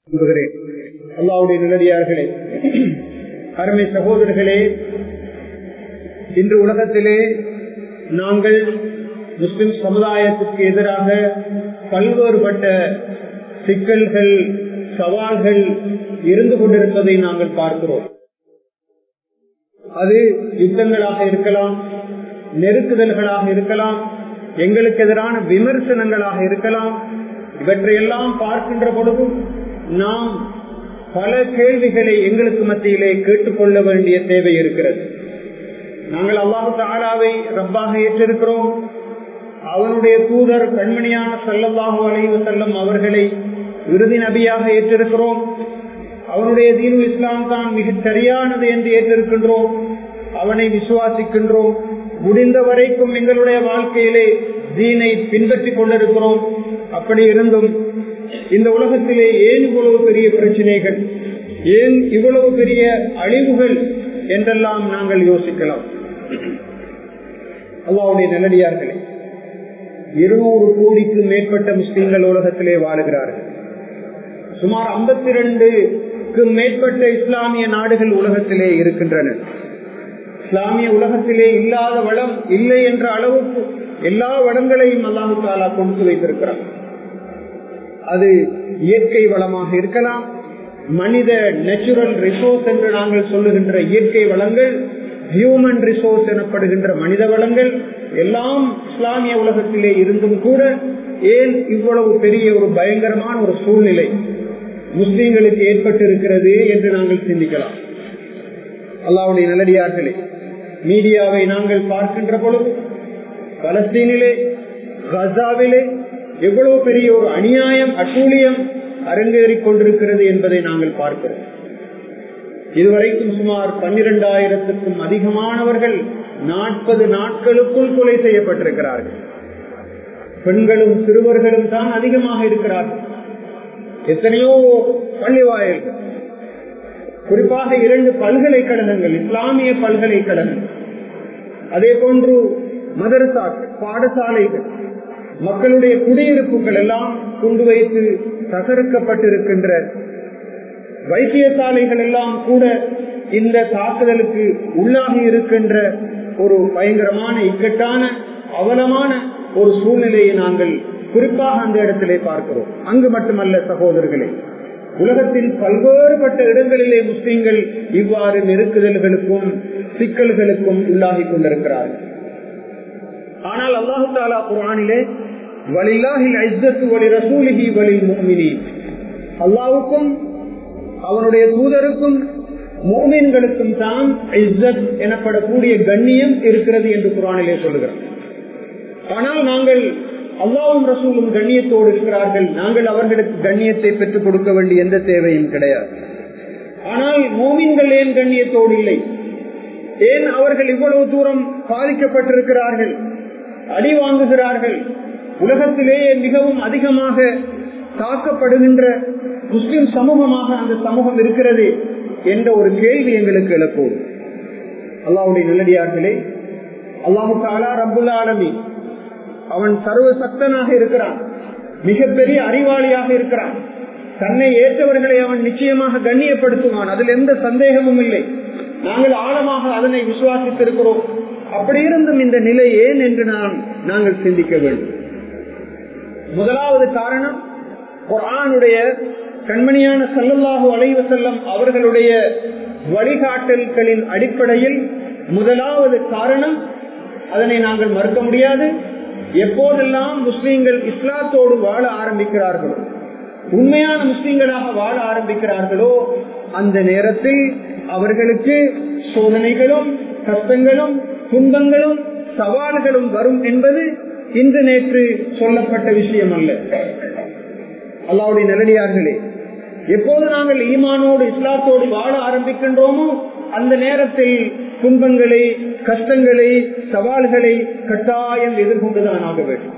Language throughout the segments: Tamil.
சொல்கிறேன் அல்லாவுடைய நிலடியார்களே அருமை சகோதரர்களே இன்று உலகத்திலே நாங்கள் முஸ்லிம் சமுதாயத்திற்கு எதிராக பல்வேறுபட்ட சிக்கல்கள் சவால்கள் இருந்து கொண்டிருப்பதை நாங்கள் பார்க்கிறோம் அது யுத்தங்களாக இருக்கலாம் நெருக்குதல்களாக இருக்கலாம் எங்களுக்கு எதிரான விமர்சனங்களாக இருக்கலாம் இவற்றையெல்லாம் பார்க்கின்ற பொழுதும் நாம் பல கேள்விகளை எங்களுக்கு மத்தியிலே கேட்டுக்கொள்ள வேண்டிய தேவை இருக்கிறது நாங்கள் அல்லாஹு தாலாவை ரப்பாக ஏற்றிருக்கிறோம் அவனுடைய தூதர் கண்மணியான செல்லல்லாஹு அலைவு செல்லம் அவர்களை இறுதி நபியாக ஏற்றிருக்கிறோம் அவனுடைய தீனு இஸ்லாம் தான் மிக சரியானது என்று ஏற்றிருக்கின்றோம் அவனை விசுவாசிக்கின்றோம் முடிந்த வரைக்கும் எங்களுடைய வாழ்க்கையிலே தீனை பின்பற்றி கொண்டிருக்கிறோம் அப்படி இருந்தும் இந்த உலகத்திலே ஏன் இவ்வளவு பெரிய பிரச்சனைகள் ஏன் இவ்வளவு பெரிய அழிவுகள் என்றெல்லாம் நாங்கள் யோசிக்கலாம் அல்லாவுடைய நல்லடியார்களே இருநூறு கோடிக்கு மேற்பட்ட முஸ்லிம்கள் உலகத்திலே வாழுகிறார்கள் சுமார் ஐம்பத்தி ரெண்டுக்கு மேற்பட்ட இஸ்லாமிய நாடுகள் உலகத்திலே இருக்கின்றன இஸ்லாமிய உலகத்திலே இல்லாத வளம் இல்லை என்ற அளவுக்கு எல்லா வளங்களையும் அல்லாஹு தாலா கொடுத்து வைத்திருக்கிறார் அது இயற்கை வளமாக இருக்கலாம் மனித நேச்சுரல் ரிசோர்ஸ் என்று நாங்கள் சொல்லுகின்ற இயற்கை வளங்கள் ஹியூமன் ரிசோர்ஸ் எனப்படுகின்ற மனித வளங்கள் எல்லாம் இஸ்லாமிய உலகத்திலே இருந்தும் கூட ஏன் இவ்வளவு பெரிய ஒரு பயங்கரமான ஒரு சூழ்நிலை முஸ்லீம்களுக்கு ஏற்பட்டு இருக்கிறது என்று நாங்கள் சிந்திக்கலாம் அல்லாவுடைய நல்லடியார்களே மீடியாவை நாங்கள் பார்க்கின்ற பொழுது பலஸ்தீனிலே கசாவிலே எவ்வளவு பெரிய ஒரு அநியாயம் அட்டூழியம் அரங்கேறிக் கொண்டிருக்கிறது என்பதை நாங்கள் பார்க்கிறோம் இதுவரைக்கும் சுமார் பன்னிரெண்டாயிரத்துக்கும் அதிகமானவர்கள் நாற்பது நாட்களுக்குள் கொலை செய்யப்பட்டிருக்கிறார்கள் பெண்களும் சிறுவர்களும் தான் அதிகமாக இருக்கிறார்கள் எத்தனையோ பள்ளி வாயில்கள் குறிப்பாக இரண்டு பல்கலைக்கழகங்கள் இஸ்லாமிய பல்கலைக்கழகங்கள் அதே போன்று மதரசாக்கள் பாடசாலைகள் மக்களுடைய குடியிருப்புகள் எல்லாம் கொண்டு வைத்து தகர்க்கப்பட்டிருக்கின்ற வைத்தியசாலைகள் எல்லாம் கூட இந்த தாக்குதலுக்கு உள்ளாகி இருக்கின்ற ஒரு பயங்கரமான இக்கட்டான அவலமான ஒரு சூழ்நிலையை நாங்கள் குறிப்பாக அந்த இடத்திலே பார்க்கிறோம் அங்கு மட்டுமல்ல சகோதரர்களே உலகத்தின் பல்வேறுபட்ட இடங்களிலே முஸ்லிம்கள் இவ்வாறு நெருக்குதல்களுக்கும் சிக்கல்களுக்கும் உள்ளாகி கொண்டிருக்கிறார்கள் ஆனால் அல்லாஹு தாலா குரானிலே வலில்லாஹில் ஐஸ்தத்து வலி ரசூலிஹி வலில் முக்மினி அல்லாவுக்கும் அவனுடைய தூதருக்கும் மோமீன்களுக்கும் தான் இஸ்ஸத் எனப்படக்கூடிய கண்ணியம் இருக்கிறது என்று குரானிலே சொல்லுகிறார் ஆனால் நாங்கள் அல்லாவும் ரசூலும் கண்ணியத்தோடு இருக்கிறார்கள் நாங்கள் அவர்களுக்கு கண்ணியத்தை பெற்றுக் கொடுக்க வேண்டிய எந்த தேவையும் கிடையாது ஆனால் மோமீன்கள் ஏன் கண்ணியத்தோடு இல்லை ஏன் அவர்கள் இவ்வளவு தூரம் பாதிக்கப்பட்டிருக்கிறார்கள் அடி வாங்குகிறார்கள் உலகத்திலேயே மிகவும் அதிகமாக தாக்கப்படுகின்ற முஸ்லிம் சமூகமாக அந்த சமூகம் இருக்கிறது என்ற ஒரு கேள்வி எங்களுக்கு எழுப்போம் அல்லாவுடைய நல்லடியார்களே அல்லாஹு தாலா ரபுல் ஆலமி அவன் சர்வ சக்தனாக இருக்கிறான் மிகப்பெரிய அறிவாளியாக இருக்கிறான் தன்னை ஏற்றவர்களை அவன் நிச்சயமாக கண்ணியப்படுத்துவான் அதில் எந்த சந்தேகமும் இல்லை நாங்கள் ஆழமாக அதனை விசுவாசித்திருக்கிறோம் அப்படி இருந்தும் இந்த நிலை ஏன் என்று நாம் நாங்கள் சிந்திக்க வேண்டும் முதலாவது காரணம் குரானுடைய கண்மணியான சல்லல்லாஹு அலைவ செல்லம் அவர்களுடைய வழிகாட்டல்களின் அடிப்படையில் முதலாவது காரணம் அதனை நாங்கள் மறுக்க முடியாது எப்போதெல்லாம் முஸ்லீம்கள் இஸ்லாத்தோடு வாழ ஆரம்பிக்கிறார்களோ உண்மையான முஸ்லீம்களாக வாழ ஆரம்பிக்கிறார்களோ அந்த நேரத்தில் அவர்களுக்கு சோதனைகளும் கஷ்டங்களும் துன்பங்களும் சவால்களும் வரும் என்பது இன்று நேற்று சொல்லப்பட்ட விஷயம் அல்ல அல்லாவுடைய நிலடியார்களே எப்போது நாங்கள் ஈமானோடு இஸ்லாத்தோடு வாழ ஆரம்பிக்கின்றோமோ அந்த நேரத்தில் துன்பங்களை கஷ்டங்களை சவால்களை கட்டாயம் எதிர்கொண்டுதான் ஆக வேண்டும்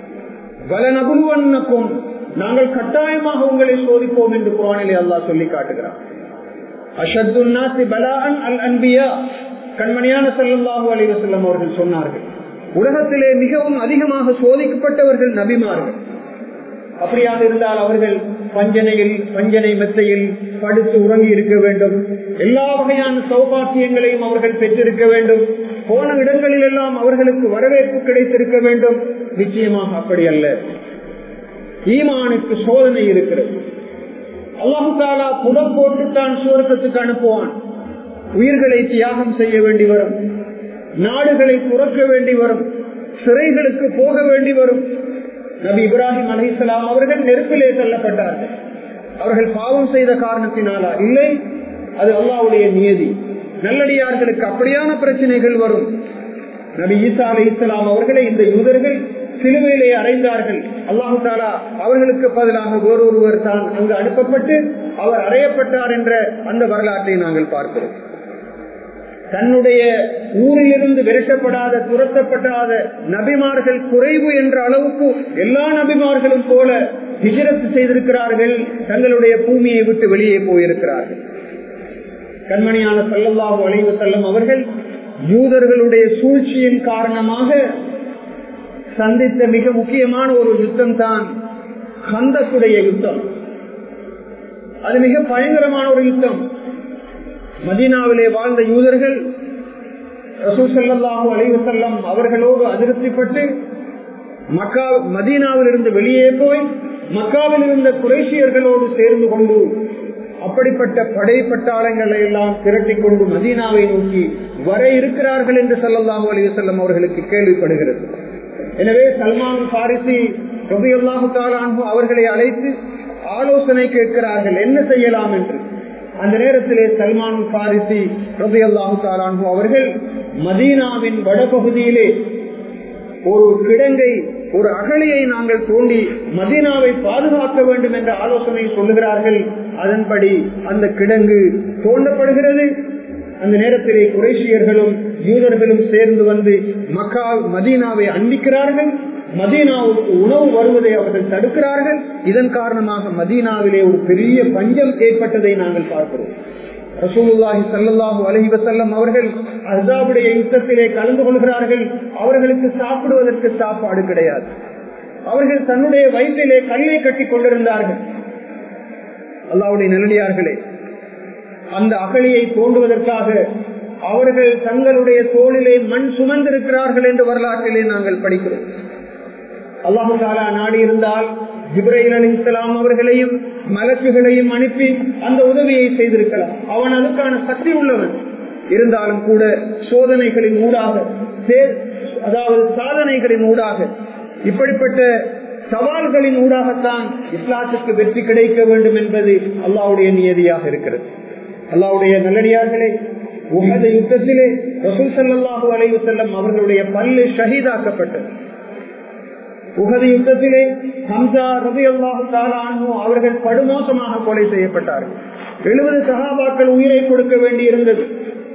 பலனகுவன்னக்கும் நாங்கள் கட்டாயமாக உங்களை சோதிப்போம் என்று குரானிலே அல்லாஹ் சொல்லி காட்டுகிறார் அஷத்துன்னாசி பலான் அல் அன்பியா கண்மணியான செல்லல்லாஹு அலிவசல்லம் அவர்கள் சொன்னார்கள் உலகத்திலே மிகவும் அதிகமாக சோதிக்கப்பட்டவர்கள் நபிமார்கள் அப்படியாக இருந்தால் அவர்கள் பஞ்சனையில் பஞ்சனை மெத்தையில் படுத்து உறங்கி இருக்க வேண்டும் எல்லா வகையான சௌபாக்கியங்களையும் அவர்கள் பெற்றிருக்க வேண்டும் போன இடங்களில் எல்லாம் அவர்களுக்கு வரவேற்பு கிடைத்திருக்க வேண்டும் நிச்சயமாக அப்படி அல்ல ஈமானுக்கு சோதனை இருக்கிறது அல்லாஹு தாலா புடம் போட்டுத்தான் சுவர்க்கத்துக்கு அனுப்புவான் உயிர்களை தியாகம் செய்ய வேண்டி வரும் நாடுகளை துறக்க வேண்டி வரும் சிறைகளுக்கு போக வேண்டி வரும் நபி இப்ராஹிம் அலிசலாம் அவர்கள் நெருப்பிலே தள்ளப்பட்டார்கள் அவர்கள் பாவம் செய்த காரணத்தினாலா இல்லை அது அல்லாவுடைய நியதி நல்லடியார்களுக்கு அப்படியான பிரச்சனைகள் வரும் நபி ஈசா அலி இஸ்லாம் அவர்களை இந்த யூதர்கள் சிலுவையிலே அறைந்தார்கள் அல்லாஹு தாலா அவர்களுக்கு பதிலாக வேறொருவர் தான் அங்கு அனுப்பப்பட்டு அவர் அறையப்பட்டார் என்ற அந்த வரலாற்றை நாங்கள் பார்க்கிறோம் தன்னுடைய ஊரிலிருந்து விரட்டப்படாத துரத்தப்படாத நபிமார்கள் குறைவு என்ற அளவுக்கு எல்லா நபிமார்களும் போல ஹிஜரத்து செய்திருக்கிறார்கள் தங்களுடைய பூமியை விட்டு வெளியே போயிருக்கிறார்கள் கண்மணியான சல்லல்லாஹு அலைவு செல்லம் அவர்கள் யூதர்களுடைய சூழ்ச்சியின் காரணமாக சந்தித்த மிக முக்கியமான ஒரு யுத்தம் தான் கந்தக்குடைய யுத்தம் அது மிக பயங்கரமான ஒரு யுத்தம் மதீனாவிலே வாழ்ந்த யூதர்கள் ரசூசல்லாஹு அலைவசல்லம் அவர்களோடு அதிருப்திப்பட்டு மக்கா மதீனாவில் இருந்து வெளியே போய் மக்காவில் இருந்த குரேஷியர்களோடு சேர்ந்து கொண்டு அப்படிப்பட்ட படை பட்டாளங்களை எல்லாம் திரட்டி கொண்டு மதீனாவை நோக்கி வர இருக்கிறார்கள் என்று சல்லல்லாஹு அலைவசல்லம் அவர்களுக்கு கேள்விப்படுகிறது எனவே சல்மான் பாரிசி ரபியுல்லாஹு தாலான்பு அவர்களை அழைத்து ஆலோசனை கேட்கிறார்கள் என்ன செய்யலாம் என்று அந்த நேரத்திலே சல்மான் பாரிசி ரபி அல்லாஹு தாலான்பு அவர்கள் மதீனாவின் வடபகுதியிலே ஒரு கிடங்கை ஒரு அகழியை நாங்கள் தோண்டி மதீனாவை பாதுகாக்க வேண்டும் என்ற ஆலோசனை சொல்லுகிறார்கள் அதன்படி அந்த கிடங்கு தோண்டப்படுகிறது அந்த நேரத்திலே குரேஷியர்களும் யூதர்களும் சேர்ந்து வந்து மக்கா மதீனாவை அண்டிக்கிறார்கள் மதீனாவுக்கு உணவு வருவதை அவர்கள் தடுக்கிறார்கள் இதன் காரணமாக மதீனாவிலே ஒரு பெரிய பஞ்சம் ஏற்பட்டதை நாங்கள் பார்க்கிறோம் ரசூலுல்லாஹி சல்லாஹூ அலஹி வசல்லம் அவர்கள் அசாவுடைய யுத்தத்திலே கலந்து கொள்கிறார்கள் அவர்களுக்கு சாப்பிடுவதற்கு சாப்பாடு கிடையாது அவர்கள் தன்னுடைய வயிற்றிலே கல்லை கட்டி கொண்டிருந்தார்கள் அல்லாவுடைய நல்லடியார்களே அந்த அகழியை தோண்டுவதற்காக அவர்கள் தங்களுடைய தோளிலே மண் சுமந்திருக்கிறார்கள் என்று வரலாற்றிலே நாங்கள் படிக்கிறோம் அல்லாஹு தாலா நாடி இருந்தால் ஜிப்ரைல் அலி இஸ்லாம் அவர்களையும் மலக்குகளையும் அனுப்பி அந்த உதவியை செய்திருக்கலாம் அவன் அதுக்கான சக்தி உள்ளவன் இருந்தாலும் கூட சோதனைகளின் ஊடாக அதாவது சாதனைகளின் ஊடாக இப்படிப்பட்ட சவால்களின் ஊடாகத்தான் இஸ்லாத்துக்கு வெற்றி கிடைக்க வேண்டும் என்பது அல்லாவுடைய நியதியாக இருக்கிறது அல்லாவுடைய நல்லடியார்களே உகத யுத்தத்திலே ரசூல் சல்லாஹூ அலைவு செல்லம் அவர்களுடைய பல்லு ஷஹீதாக்கப்பட்டது உகது யுத்தத்திலே ஹம்சா ரபி அல்லாஹு அவர்கள் படுமோசமாக கொலை செய்யப்பட்டார்கள் எழுபது சகாபாக்கள் உயிரை கொடுக்க வேண்டி இருந்தது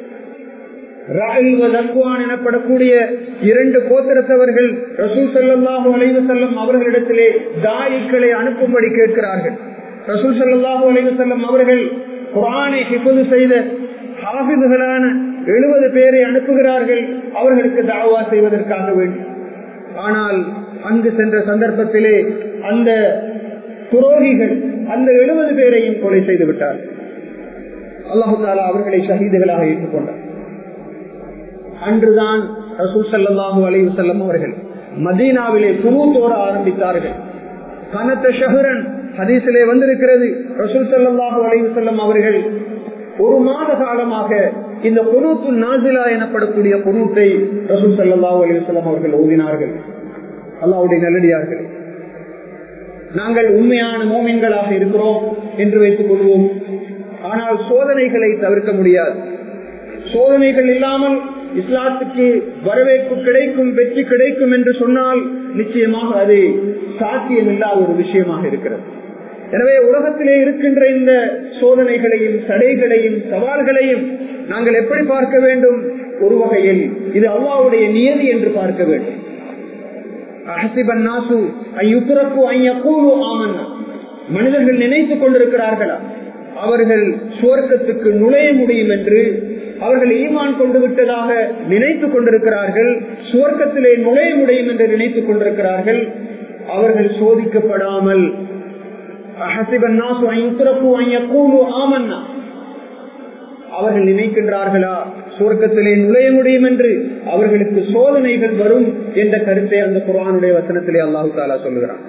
எனப்படக்கூடிய இரண்டு கோத்திரத்தவர்கள் ரசூல் சல்லாஹூ அலைவு செல்லம் அவர்களிடத்திலே தாயிக்களை அனுப்பும்படி கேட்கிறார்கள் ரசூல் சல்லாஹூ அலைவு செல்லம் அவர்கள் குரானை ஹிபுது செய்த ஹாபிதுகளான எழுபது பேரை அனுப்புகிறார்கள் அவர்களுக்கு தாவா செய்வதற்காக வேண்டி ஆனால் அங்கு சென்ற சந்தர்ப்பத்திலே அந்த துரோகிகள் அந்த எழுபது பேரையும் கொலை செய்து விட்டார் அல்லாஹு தாலா அவர்களை ஷஹீதுகளாக ஏற்றுக்கொண்டார் அன்றுதான் ரசூல் சல்லாஹூ அலைவு செல்லம் அவர்கள் மதீனாவிலே குருத்தோட ஆரம்பித்தார்கள் கனத்த ஷஹரன் ஹதீசிலே வந்திருக்கிறது ரசூல் சல்லாஹூ அலைவு செல்லம் அவர்கள் ஒரு மாத காலமாக இந்த குனூத்து நாசிலா எனப்படக்கூடிய குனூத்தை ரசூல் சல்லாஹூ அலிவசல்லாம் அவர்கள் ஓதினார்கள் அல்லாவுடைய நல்லடியார்கள் நாங்கள் உண்மையான மோமின்களாக இருக்கிறோம் என்று வைத்துக் கொள்வோம் ஆனால் சோதனைகளை தவிர்க்க முடியாது சோதனைகள் இல்லாமல் இஸ்லாத்துக்கு வரவேற்பு கிடைக்கும் வெற்றி கிடைக்கும் என்று சொன்னால் நிச்சயமாக அது சாத்தியம் இல்லாத ஒரு விஷயமாக இருக்கிறது எனவே உலகத்திலே இருக்கின்ற இந்த சோதனைகளையும் தடைகளையும் சவால்களையும் நாங்கள் எப்படி பார்க்க வேண்டும் ஒரு வகையில் இது அல்லாவுடைய நியதி என்று பார்க்க வேண்டும் மனிதர்கள் நினைத்துக் கொண்டிருக்கிறார்களா அவர்கள் சுவர்க்கத்துக்கு நுழைய முடியும் என்று அவர்கள் ஈமான் கொண்டு விட்டதாக நினைத்துக் கொண்டிருக்கிறார்கள் சுவர்க்கத்திலே நுழைய முடியும் என்று நினைத்துக் கொண்டிருக்கிறார்கள் அவர்கள் சோதிக்கப்படாமல் அவர்கள் நினைக்கின்றார்களா சுவர்க்கத்திலே நுழைய முடியும் என்று அவர்களுக்கு சோதனைகள் வரும் என்ற கருத்தை அந்த குரானுடைய வசனத்திலே அல்லாஹு தாலா சொல்லுகிறான்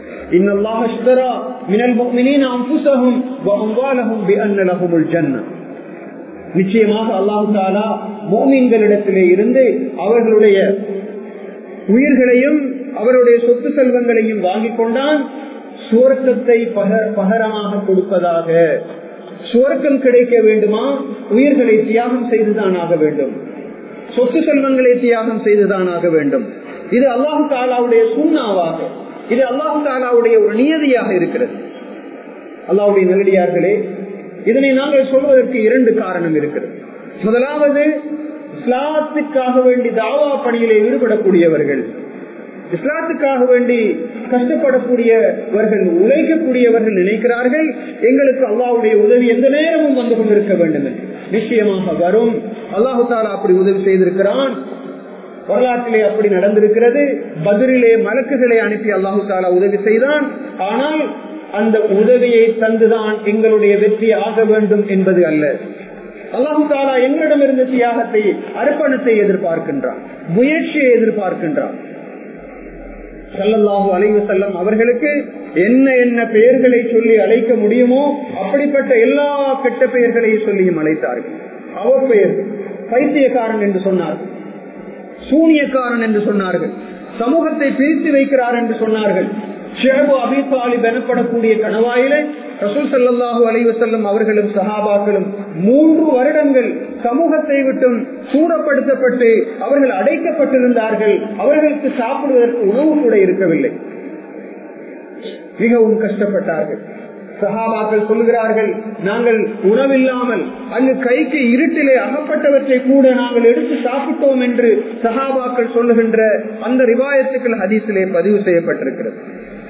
நிச்சயமாக அல்லாஹு தாலா மோமீன்களிடத்திலே இருந்து அவர்களுடைய உயிர்களையும் அவருடைய சொத்து செல்வங்களையும் வாங்கிக் கொண்டான் சுவர்க்கத்தை பகரமாக கொடுப்பதாக சுவர்க்கம் கிடைக்க வேண்டுமா உயிர்களை தியாகம் செய்துதான் ஆக வேண்டும் சொத்து செல்வங்களை தியாகம் செய்துதான் ஆக வேண்டும் இது அல்லாஹு தாலாவுடைய சுண்ணாவாக இது அல்லாஹு தாலாவுடைய ஒரு நியதியாக இருக்கிறது அல்லாவுடைய நல்லடியார்களே இதனை நாங்கள் சொல்வதற்கு இரண்டு காரணம் இருக்கிறது முதலாவது இஸ்லாத்துக்காக வேண்டி தாவா பணியிலே ஈடுபடக்கூடியவர்கள் இஸ்லாத்துக்காக வேண்டி கஷ்டப்படக்கூடியவர்கள் உழைக்கக்கூடியவர்கள் நினைக்கிறார்கள் எங்களுக்கு அல்லாவுடைய உதவி எந்த நேரமும் வந்து கொண்டிருக்க வேண்டும் என்று நிச்சயமாக வரும் அல்லாஹு தாலா அப்படி உதவி செய்திருக்கிறான் வரலாற்றிலே அப்படி நடந்திருக்கிறது பதிரிலே மலக்குகளை அனுப்பி அல்லாஹு தாலா உதவி செய்தான் ஆனால் அந்த உதவியை தந்துதான் எங்களுடைய வெற்றி ஆக வேண்டும் என்பது அல்ல அல்லாஹு தாலா எங்களிடமிருந்து தியாகத்தை அர்ப்பணத்தை எதிர்பார்க்கின்றான் முயற்சியை எதிர்பார்க்கின்றான் சல்லல்லாஹு அலைவு செல்லம் அவர்களுக்கு என்ன என்ன பெயர்களை சொல்லி அழைக்க முடியுமோ அப்படிப்பட்ட எல்லா கெட்ட பெயர்களையும் சொல்லியும் அழைத்தார்கள் அவர் பெயர் பைத்தியக்காரன் என்று சொன்னார்கள் சூனியக்காரன் என்று சொன்னார்கள் சமூகத்தை பிரித்து வைக்கிறார் என்று சொன்னார்கள் ஷேபு அபிபாலிப் எனப்படக்கூடிய கணவாயிலே ரசூல் சல்லாஹூ அலைவசல்லம் அவர்களும் சஹாபாக்களும் மூன்று வருடங்கள் சமூகத்தை விட்டும் சூறப்படுத்தப்பட்டு அவர்கள் அடைக்கப்பட்டிருந்தார்கள் அவர்களுக்கு சாப்பிடுவதற்கு உணவு கூட இருக்கவில்லை மிகவும் கஷ்டப்பட்டார்கள் சஹாபாக்கள் சொல்கிறார்கள் நாங்கள் உணவில்லாமல் அங்கு கைக்கு இருட்டிலே அகப்பட்டவற்றை கூட நாங்கள் எடுத்து சாப்பிட்டோம் என்று சஹாபாக்கள் சொல்லுகின்ற அந்த ரிவாயத்துக்கள் ஹதீஸிலே பதிவு செய்யப்பட்டிருக்கிறது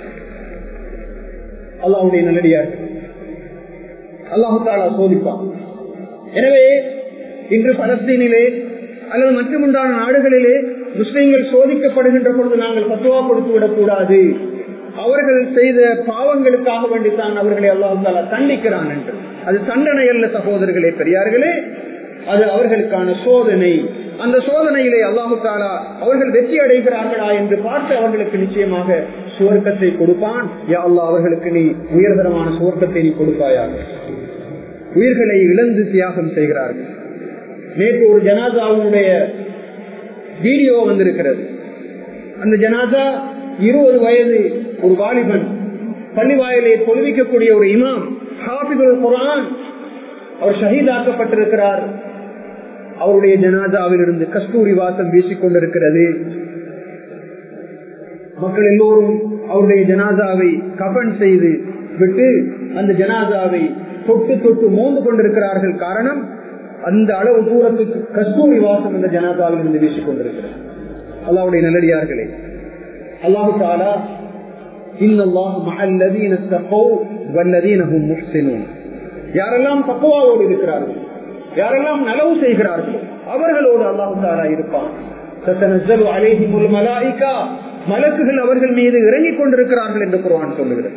அல்லாவுடைய நல்லடியார்கள் அல்லாஹு தாலா சோதிப்பான் எனவே இன்று பலஸ்தீனிலே அல்லது மற்றுமுண்டான நாடுகளிலே முஸ்லிம்கள் சோதிக்கப்படுகின்ற பொழுது நாங்கள் பத்துவா கொடுத்து விடக்கூடாது அவர்கள் செய்த பாவங்களுக்காக வேண்டித்தான் அவர்களை அல்லாஹு தாலா தண்டிக்கிறான் என்று அது தண்டனை அல்ல சகோதரர்களே பெரியார்களே அது அவர்களுக்கான சோதனை அந்த சோதனையிலே அல்லாஹு தாலா அவர்கள் வெற்றி அடைகிறார்களா என்று பார்த்து அவர்களுக்கு நிச்சயமாக சுவர்க்கத்தை கொடுப்பான் யா அல்லா அவர்களுக்கு நீ உயர்தரமான சுவர்க்கத்தை நீ கொடுப்பாயாக உயிர்களை இழந்து தியாகம் செய்கிறார்கள் நேற்று ஒரு ஜனாதாவுடைய வீடியோ வந்திருக்கிறது அந்த ஜனாதா இருபது வயது ஒரு வாலிபன் பள்ளி வாயிலே தொழுவிக்கக்கூடிய ஒரு இமாம் ஹாபிதுல் குரான் அவர் ஷஹீதாக்கப்பட்டிருக்கிறார் அவருடைய ஜனாதாவில் இருந்து கஸ்தூரி வாசம் வீசிக் கொண்டிருக்கிறது மக்கள் எல்லோரும் அவருடைய ஜனாதாவை கபன் செய்து விட்டு அந்த ஜனாதாவை தொட்டு தொட்டு மோந்து கொண்டிருக்கிறார்கள் காரணம் அந்த அளவு தூரத்துக்கு கஸ்தூரி வாசம் அந்த ஜனாதாவில் இருந்து வீசிக் கொண்டிருக்கிறது அல்லாவுடைய நல்லடியார்களே அல்லாஹு தாலா யாரெல்லாம் தக்குவாவோடு இருக்கிறார்கள் யாரெல்லாம் நலவு செய்கிறார்களோ அவர்களோடு அல்லாஹு தாலா இருப்பான் மலக்குகள் அவர்கள் மீது இறங்கிக் கொண்டிருக்கிறார்கள் என்று குர்ஆன் சொல்லுகிறது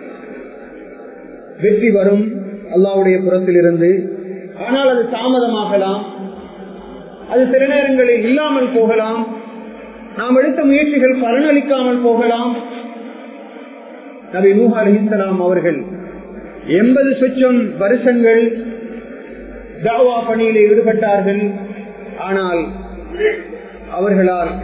வெற்றி வரும் அல்லாவுடைய புறத்தில் இருந்து ஆனால் அது தாமதமாகலாம் அது சில நேரங்களில் இல்லாமல் போகலாம் நாம் எடுத்த முயற்சிகள் பலனளிக்காமல் போகலாம் நபி நூஹா அலிசலாம் அவர்கள் எண்பது சொச்சம் வருஷங்கள் தாவா பணியில் ஈடுபட்டார்கள் ஆனால் அவர்களால்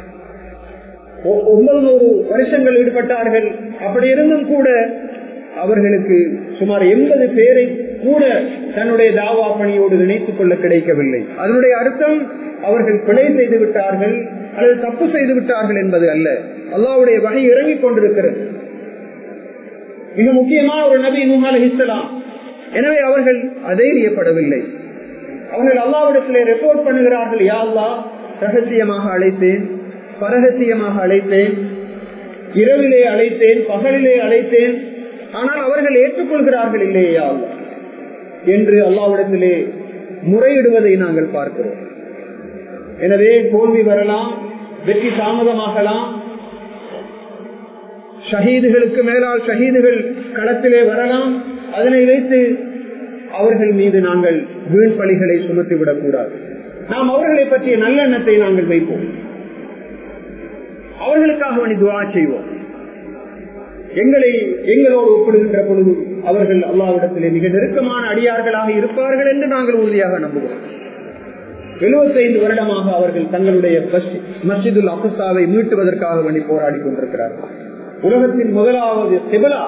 ஒன்பது வருஷங்கள் ஈடுபட்டார்கள் அப்படி இருந்தும் கூட அவர்களுக்கு சுமார் எண்பது பேரை கூட தன்னுடைய தாவா பணியோடு இணைத்துக் கொள்ள கிடைக்கவில்லை அதனுடைய அர்த்தம் அவர்கள் பிழை செய்து விட்டார்கள் அல்லது தப்பு செய்து விட்டார்கள் என்பது அல்ல அல்லாவுடைய வகை இறங்கிக் கொண்டிருக்கிறது மிக முக்கியமான ஒரு நபி நூஹால் இஸ்லாம் எனவே அவர்கள் அதைரியப்படவில்லை அவர்கள் அல்லாவிடத்திலே ரெப்போர்ட் பண்ணுகிறார்கள் யா அல்லா ரகசியமாக அழைத்தேன் பரகசியமாக அழைத்தேன் இரவிலே அழைத்தேன் பகலிலே அழைத்தேன் ஆனால் அவர்கள் ஏற்றுக்கொள்கிறார்கள் இல்லையா அல்லா என்று அல்லாவிடத்திலே முறையிடுவதை நாங்கள் பார்க்கிறோம் எனவே தோல்வி வரலாம் வெற்றி தாமதமாகலாம் ஷஹீதுகளுக்கு மேலால் ஷஹீதுகள் களத்திலே வரலாம் அதனை வைத்து அவர்கள் மீது நாங்கள் வீண் பலிகளை சுமத்திவிடக் கூடாது நாம் அவர்களை பற்றிய நல்லெண்ணத்தை நாங்கள் வைப்போம் அவர்களுக்காக வேண்டி துவா செய்வோம் எங்களை எங்களோடு ஒப்பிடுகின்ற பொழுது அவர்கள் அல்லாவிடத்திலே மிக நெருக்கமான அடியார்களாக இருப்பார்கள் என்று நாங்கள் உறுதியாக நம்புகிறோம் எழுபத்தைந்து வருடமாக அவர்கள் தங்களுடைய மஸ்ஜிதுல் அபுசாவை மீட்டுவதற்காக வேண்டி போராடி கொண்டிருக்கிறார்கள் உலகத்தின் முதலாவது சிபலா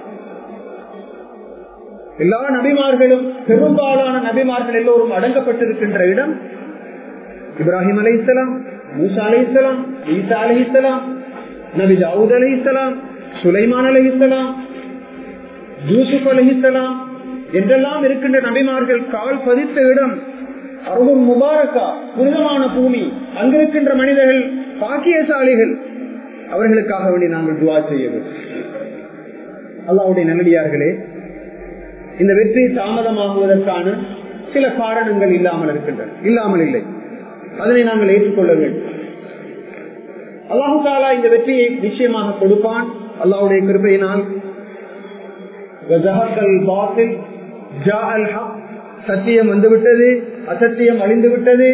எல்லா நபிமார்களும் பெரும்பாலான நபிமார்கள் எல்லோரும் அடங்கப்பட்டிருக்கின்ற இடம் இப்ராஹிம் அலை இஸ்லாம் மூசா அலை இஸ்லாம் ஈசா அலை இஸ்லாம் நபி தாவூத் அலை இஸ்லாம் சுலைமான் அலை இஸ்லாம் யூசுப் அலை இஸ்லாம் என்றெல்லாம் இருக்கின்ற நபிமார்கள் கால் பதித்த இடம் அருகும் முபாரக்கா புனிதமான பூமி அங்கிருக்கின்ற மனிதர்கள் பாக்கியசாலிகள் அவர்களுக்காக வேண்டி நாங்கள் துவா செய்ய வேண்டும் அல்லாவுடைய நல்லடியார்களே இந்த வெற்றி தாமதமாகுவதற்கான சில காரணங்கள் இல்லாமல் இருக்கின்றன இல்லாமல் இல்லை அதனை நாங்கள் ஏற்றுக்கொள்ள வேண்டும் அல்லாஹு தாலா இந்த வெற்றியை நிச்சயமாக கொடுப்பான் அல்லாவுடைய கிருப்பையினால் சத்தியம் வந்துவிட்டது அசத்தியம் அழிந்து விட்டது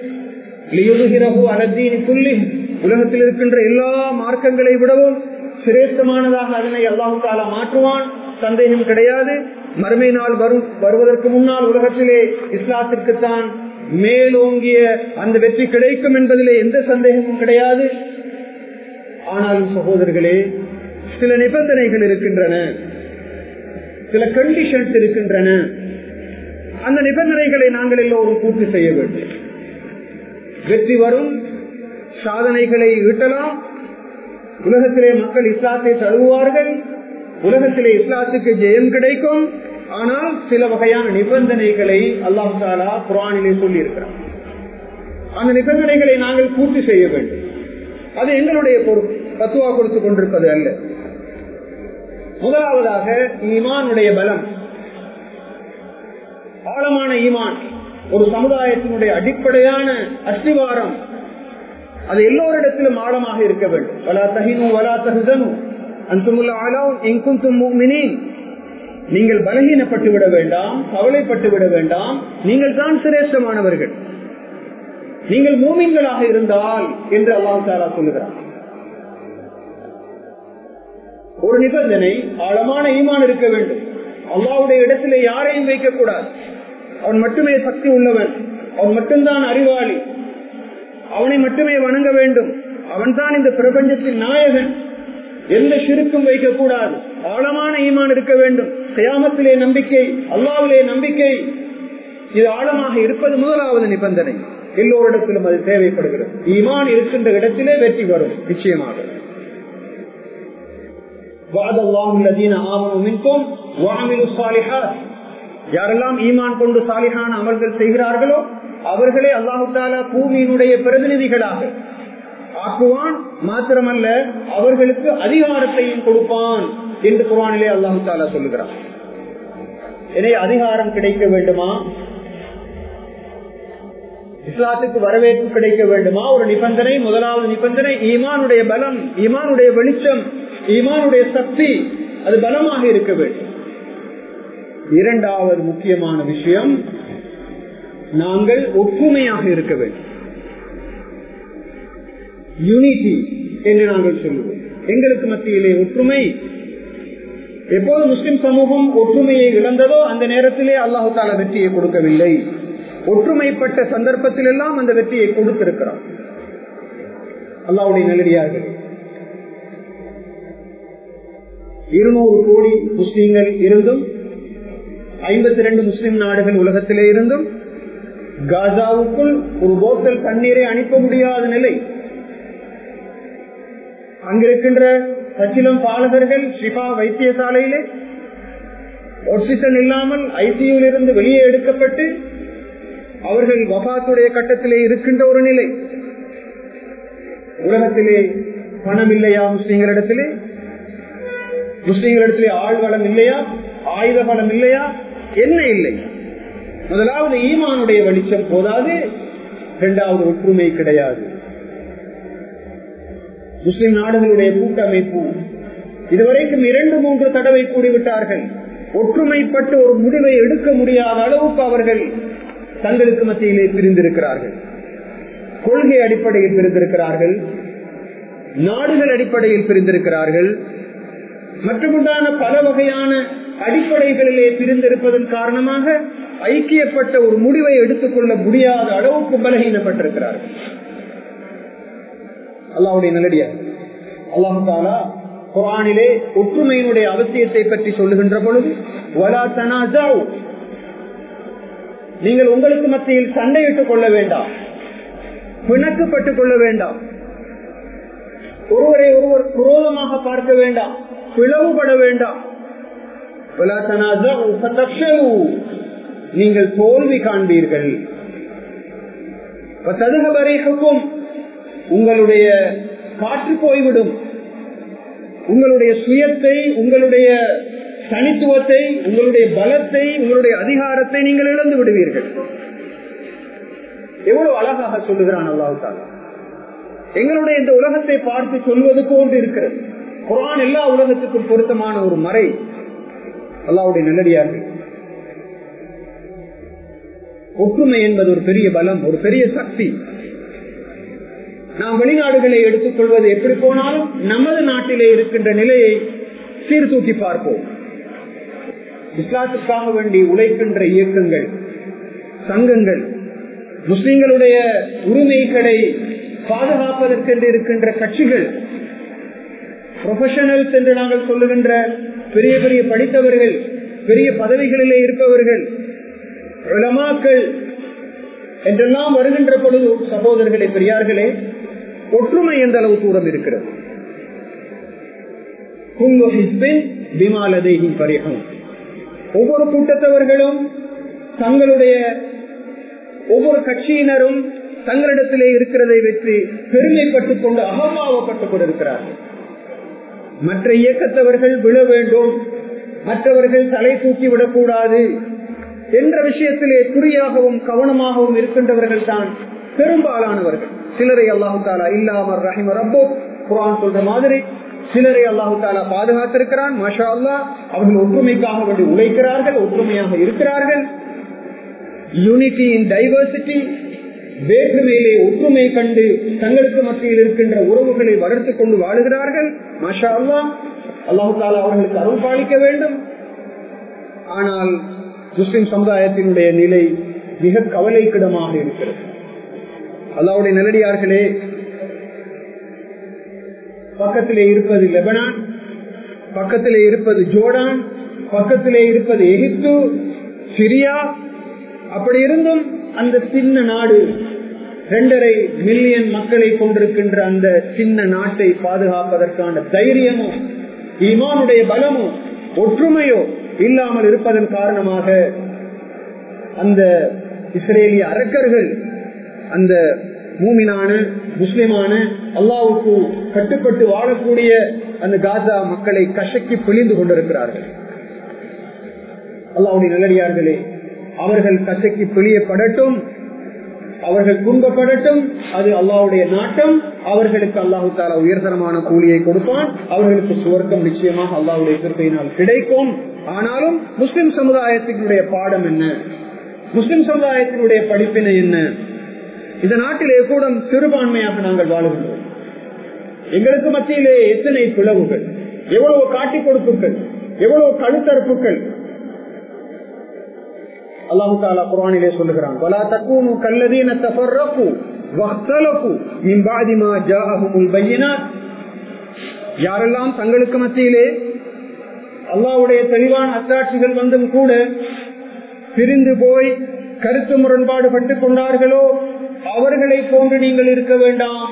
அலத்தீனி உலகத்தில் இருக்கின்ற எல்லா மார்க்கங்களை விடவும் சிரேஷ்டமானதாக அதனை அல்லாஹு தாலா மாற்றுவான் சந்தேகம் கிடையாது மறுமை நாள் வரும் வருவதற்கு முன்னால் உலகத்திலே இஸ்லாத்திற்குத்தான் மேலோங்கிய அந்த வெற்றி கிடைக்கும் என்பதிலே எந்த சந்தேகமும் கிடையாது ஆனாலும் சகோதரர்களே சில நிபந்தனைகள் இருக்கின்றன சில கண்டிஷன்ஸ் இருக்கின்றன அந்த நிபந்தனைகளை நாங்கள் எல்லோரும் பூர்த்தி செய்ய வேண்டும் வெற்றி வரும் சாதனைகளை ஈட்டலாம் உலகத்திலே மக்கள் இஸ்லாத்தை தழுவுவார்கள் உலகத்திலே இஸ்லாத்துக்கு ஜெயம் கிடைக்கும் ஆனால் சில வகையான நிபந்தனைகளை அல்லாஹ் தாலா குரானிலே சொல்லி இருக்கிறார் அந்த நிபந்தனைகளை நாங்கள் பூர்த்தி செய்ய வேண்டும் அது எங்களுடைய பொறுப்பு தத்துவா கொடுத்து கொண்டிருப்பது அல்ல முதலாவதாக ஈமானுடைய பலம் ஆழமான ஈமான் ஒரு சமுதாயத்தினுடைய அடிப்படையான அஸ்திவாரம் அது எல்லோரிடத்திலும் ஆழமாக இருக்க வேண்டும் வலா தகினு வலா தகுதனு அந்துமுல்ல ஆளாவும் எங்கும் தும்மினேன் நீங்கள் பலகீனப்பட்டு விட வேண்டாம் கவலைப்பட்டு விட வேண்டாம் நீங்கள் தான் சிரேஷ்டமானவர்கள் நீங்கள் மூமின்களாக இருந்தால் என்று அல்லாஹ் தாரா சொல்லுகிறார் ஒரு நிபந்தனை ஆழமான ஈமான் இருக்க வேண்டும் அல்லாவுடைய இடத்திலே யாரையும் வைக்கக்கூடாது அவன் மட்டுமே சக்தி உள்ளவன் அவன் மட்டும்தான் அறிவாளி அவனை மட்டுமே வணங்க வேண்டும் அவன்தான் இந்த பிரபஞ்சத்தின் நாயகன் எந்த சிறுக்கும் வைக்கக்கூடாது ஆழமான ஈமான் இருக்க வேண்டும் கயாமத்திலே நம்பிக்கை அல்லாவிலே நம்பிக்கை இது ஆழமாக இருப்பது முதலாவது நிபந்தனை எல்லோரிடத்திலும் அது தேவைப்படுகிறது ஈமான் இருக்கின்ற இடத்திலே வெற்றி வரும் நிச்சயமாக யாரெல்லாம் ஈமான் கொண்டு சாலிஹான அமல்கள் செய்கிறார்களோ அவர்களே அல்லாஹு தாலா பூமியினுடைய பிரதிநிதிகளாக ஆக்குவான் மாத்திரமல்ல அவர்களுக்கு அதிகாரத்தையும் கொடுப்பான் என்று குரானிலே அல்லாஹு தாலா சொல்லுகிறான் எனவே அதிகாரம் கிடைக்க வேண்டுமா இஸ்லாத்துக்கு வரவேற்பு கிடைக்க வேண்டுமா ஒரு நிபந்தனை முதலாவது நிபந்தனை ஈமானுடைய பலம் ஈமானுடைய வெளிச்சம் ஈமானுடைய சக்தி அது பலமாக இருக்க வேண்டும் இரண்டாவது முக்கியமான விஷயம் நாங்கள் ஒற்றுமையாக இருக்க வேண்டும் யூனிட்டி என்று நாங்கள் சொல்லுவோம் எங்களுக்கு மத்தியிலே ஒற்றுமை எப்போது முஸ்லிம் சமூகம் ஒற்றுமையை இழந்ததோ அந்த நேரத்திலே அல்லாஹு தாலா வெற்றியை கொடுக்கவில்லை ஒற்றுமைப்பட்ட சந்தர்ப்பத்தில் எல்லாம் அந்த வெற்றியை கொடுத்திருக்கிறார் அல்லாவுடைய நல்லடியார்கள் இருநூறு கோடி முஸ்லீம்கள் இருந்தும் ஐம்பத்தி ரெண்டு முஸ்லிம் நாடுகள் உலகத்திலே இருந்தும் காசாவுக்குள் ஒரு போத்தல் தண்ணீரை அனுப்ப முடியாத நிலை அங்கிருக்கின்ற சச்சிலம் பாலகர்கள் ஷிஃபா வைத்தியசாலையிலே ஆக்சிஜன் இல்லாமல் ஐசியூவில் இருந்து வெளியே எடுக்கப்பட்டு அவர்கள் வபாத்துடைய கட்டத்திலே இருக்கின்ற ஒரு நிலை உலகத்திலே பணம் இல்லையா முஸ்லீம்களிடத்திலே முஸ்லீம்களிடத்திலே ஆள் வளம் இல்லையா ஆயுத பலம் இல்லையா என்ன இல்லை முதலாவது ஈமானுடைய வெளிச்சம் போதாது இரண்டாவது ஒற்றுமை கிடையாது முஸ்லிம் நாடுகளுடைய கூட்டமைப்பு இதுவரைக்கும் இரண்டு மூன்று தடவை கூடிவிட்டார்கள் ஒற்றுமைப்பட்டு ஒரு முடிவை எடுக்க முடியாத அளவுக்கு அவர்கள் தங்களுக்கு மத்தியிலே பிரிந்திருக்கிறார்கள் கொள்கை அடிப்படையில் பிரிந்திருக்கிறார்கள் நாடுகள் அடிப்படையில் பிரிந்திருக்கிறார்கள் மற்றமுண்டான பல வகையான அடிப்படைகளிலே பிரிந்திருப்பதன் காரணமாக ஐக்கியப்பட்ட ஒரு முடிவை எடுத்துக்கொள்ள முடியாத அளவுக்கு பலகீனப்பட்டிருக்கிறார்கள் அல்லாவுடைய நல்லடியா அல்லாஹு தாலா குரானிலே ஒற்றுமையினுடைய அவசியத்தை பற்றி சொல்லுகின்ற பொழுது வலா தனாஜாவ் நீங்கள் உங்களுக்கு மத்தியில் சண்டையிட்டுக் கொள்ள வேண்டாம் பிணக்கப்பட்டுக் கொள்ள வேண்டாம் ஒருவரை ஒருவர் குரோதமாக பார்க்க வேண்டாம் பிளவுபட வேண்டாம் நீங்கள் தோல்வி காண்பீர்கள் ததுகபரேகும் உங்களுடைய காற்று போய்விடும் உங்களுடைய சுயத்தை உங்களுடைய தனித்துவத்தை உங்களுடைய பலத்தை உங்களுடைய அதிகாரத்தை நீங்கள் இழந்து விடுவீர்கள் எவ்வளவு அழகாக சொல்லுகிறான் அல்லாஹு தாலா எங்களுடைய இந்த உலகத்தை பார்த்து சொல்வது போன்று இருக்கிறது குரான் எல்லா உலகத்துக்கும் பொருத்தமான ஒரு மறை அல்லாவுடைய நல்லடியார்கள் ஒற்றுமை என்பது ஒரு பெரிய பலம் ஒரு பெரிய சக்தி நாம் வெளிநாடுகளை எடுத்துக் கொள்வது எப்படி போனாலும் நமது நாட்டிலே இருக்கின்ற நிலையை சீர்தூக்கி பார்ப்போம் இஸ்லாத்துக்காக வேண்டி உழைக்கின்ற இயக்கங்கள் சங்கங்கள் முஸ்லிம்களுடைய உரிமைகளை பாதுகாப்பதற்கென்று இருக்கின்ற கட்சிகள் ப்ரொஃபஷனல்ஸ் என்று நாங்கள் சொல்லுகின்ற பெரிய பெரிய படித்தவர்கள் பெரிய பதவிகளிலே இருப்பவர்கள் உலமாக்கள் என்றெல்லாம் வருகின்ற பொழுது சகோதரர்களே பெரியார்களே ஒற்றுமை எந்த அளவு தூரம் இருக்கிறது ஒவ்வொரு கூட்டத்தவர்களும் தங்களுடைய ஒவ்வொரு கட்சியினரும் தங்களிடத்திலே இருக்கிறதை வெற்றி பெருமைப்பட்டுக் கொண்டு அகம்பாவப்பட்டுக் கொண்டிருக்கிறார்கள் மற்ற இயக்கத்தவர்கள் விழ வேண்டும் மற்றவர்கள் தலை தூக்கி விடக்கூடாது என்ற விஷயத்திலே குறியாகவும் கவனமாகவும் இருக்கின்றவர்கள் தான் பெரும்பாலானவர்கள் சிலரை அல்லாஹு தாலா இல்லாமர் ரஹிம ரப்போ குரான் சொல்ற மாதிரி சிலரை அல்லாஹு தாலா பாதுகாத்திருக்கிறான் மஷா அல்லா அவர்கள் ஒற்றுமைக்காக வேண்டி உழைக்கிறார்கள் ஒற்றுமையாக இருக்கிறார்கள் யூனிட்டி இன் டைவர்சிட்டி வேற்றுமையிலே ஒற்றுமை கண்டு தங்களுக்கு மத்தியில் இருக்கின்ற உறவுகளை வளர்த்துக் கொண்டு வாழுகிறார்கள் மாஷா அல்லா அல்லாஹு தாலா அவர்களுக்கு அருள் பாலிக்க வேண்டும் ஆனால் முஸ்லிம் சமுதாயத்தினுடைய நிலை மிக கவலைக்கிடமாக இருக்கிறது அல்லாவுடைய நிலடியார்களே பக்கத்திலே இருப்பது லெபனான் பக்கத்திலே இருப்பது ஜோர்டான் பக்கத்திலே இருப்பது எகிப்து சிரியா அப்படி இருந்தும் அந்த சின்ன நாடு இரண்டரை மில்லியன் மக்களை கொண்டிருக்கின்ற அந்த சின்ன நாட்டை பாதுகாப்பதற்கான தைரியமோ ஈமானுடைய பலமோ ஒற்றுமையோ இல்லாமல் இருப்பதன் காரணமாக அந்த இஸ்ரேலிய அரக்கர்கள் அந்த மூமினான முஸ்லிமான அல்லாவுக்கு கட்டுப்பட்டு வாழக்கூடிய அந்த காசா மக்களை கசக்கி பிழிந்து கொண்டிருக்கிறார்கள் அல்லாவுடைய நல்லடியார்களே அவர்கள் கசக்கி பிழியப்படட்டும் அவர்கள் துன்பப்படட்டும் அது அல்லாவுடைய நாட்டம் அவர்களுக்கு அல்லாஹு தாலா உயர்தரமான கூலியை கொடுப்பான் அவர்களுக்கு சுவர்க்கம் நிச்சயமாக அல்லாவுடைய கிருப்பையினால் கிடைக்கும் ஆனாலும் முஸ்லிம் சமுதாயத்தினுடைய பாடம் என்ன முஸ்லிம் சமுதாயத்தினுடைய படிப்பினை என்ன இந்த நாட்டிலே கூட சிறுபான்மையாக நாங்கள் வாழுகின்றோம் எங்களுக்கு மத்தியிலே எத்தனை பிளவுகள் எவ்வளவு காட்டி கொடுப்புகள் எவ்வளவு கழுத்தறுப்புகள் அல்லாஹு தாலா குரானிலே சொல்லுகிறான் வலா தக்கூனு கல்லதீன தஃபர்ரகு வஹ்தலகு மின் பாதி மா ஜாஅஹுமுல் பையினாத் யாரெல்லாம் தங்களுக்கு மத்தியிலே அல்லாஹ்வுடைய தெளிவான அத்தாட்சிகள் வந்தும் கூட பிரிந்து போய் கருத்து முரண்பாடு பட்டுக் கொண்டார்களோ அவர்களை போன்று நீங்கள் இருக்க வேண்டாம்